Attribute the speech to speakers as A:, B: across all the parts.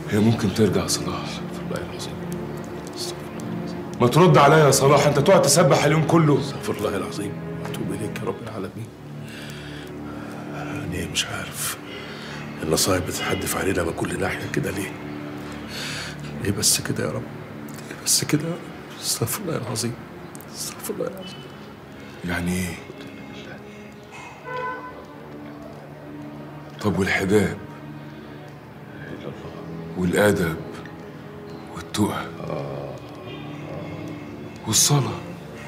A: هي ممكن ترجع يا صلاح
B: والله العظيم
A: ما ترد عليا يا صلاح انت تقعد تسبح اليوم كله
B: استغفر الله العظيم واتوب اليك يا رب العالمين انا مش عارف النصايب بتتحدف علينا من كل ناحيه كده ليه؟ ليه بس كده يا رب؟ ليه بس كده يا رب؟ استغفر الله العظيم استغفر الله العظيم
A: يعني ايه طب والحجاب والادب والتقى والصلاه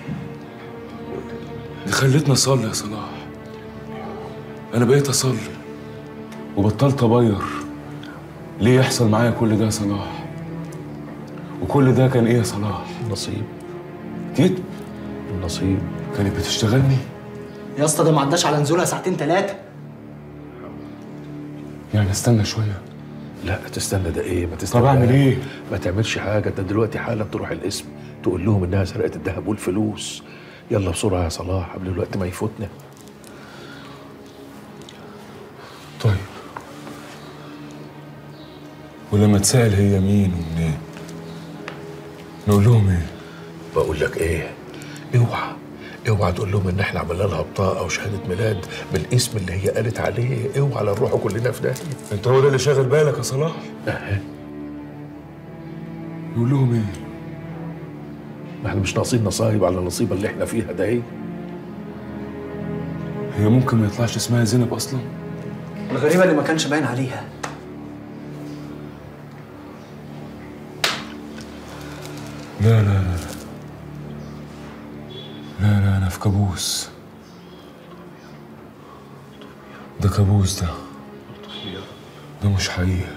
A: دي خلتني اصلي يا صلاح انا بقيت اصلي وبطلت ابير ليه يحصل معايا كل ده يا صلاح وكل ده كان ايه يا صلاح
B: النصيب
A: كده
B: النصيب
A: كانت بتشتغلني
C: يا اسطى ده ما عداش على نزولها ساعتين ثلاثه
A: يعني استنى شويه
B: لا تستنى ده ايه ما تستنى
A: طب اعمل ايه
B: ما تعملش حاجه انت دلوقتي حالا تروح القسم تقول لهم انها سرقت الذهب والفلوس يلا بسرعه يا صلاح قبل الوقت ما يفوتنا
A: طيب ولما تسأل هي مين ومنين نقول لهم ايه
B: بقول لك ايه اوعى اوعى تقول لهم ان احنا عملنا لها بطاقه وشهاده ميلاد بالاسم اللي هي قالت عليه اوعى لا نروحوا كلنا في داهيه
A: انت هو ده اللي شاغل بالك يا صلاح
B: أه.
A: نقول لهم ايه
B: ما احنا مش ناقصين نصايب على النصيبه اللي احنا فيها ده ايه
A: هي ممكن ما يطلعش اسمها زينب اصلا
C: الغريبه اللي ما كانش باين عليها
A: لا لا لا لا لا انا في كابوس ده كابوس ده ده مش حقيقة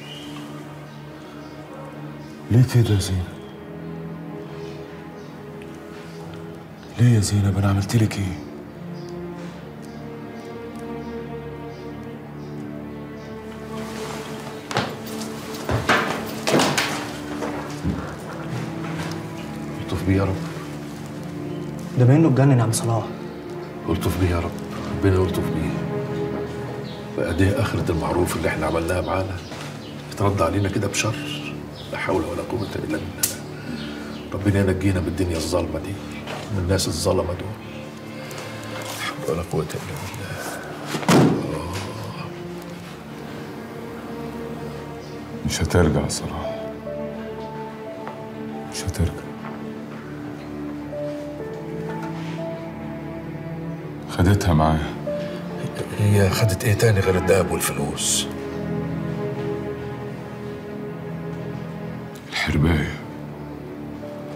A: ليه كده يا زينب ليه يا زينب انا عملت لك ايه
B: الطف بيه يا رب
C: ده باين انه اتجنن يا عم صلاح
B: الطف بيه يا رب ربنا يلطف بيه بقى دي آخرة المعروف اللي احنا عملناها معانا اترد علينا كده بشر لا حول ولا قوة إلا بالله ربنا ينجينا من الدنيا الظالمة دي من الناس الظلمة دول لا حول ولا قوة إلا بالله
A: مش هترجع يا صلاح مش هترجع خدتها معايا
B: هي خدت ايه تاني غير الدهب والفلوس
A: الحرباية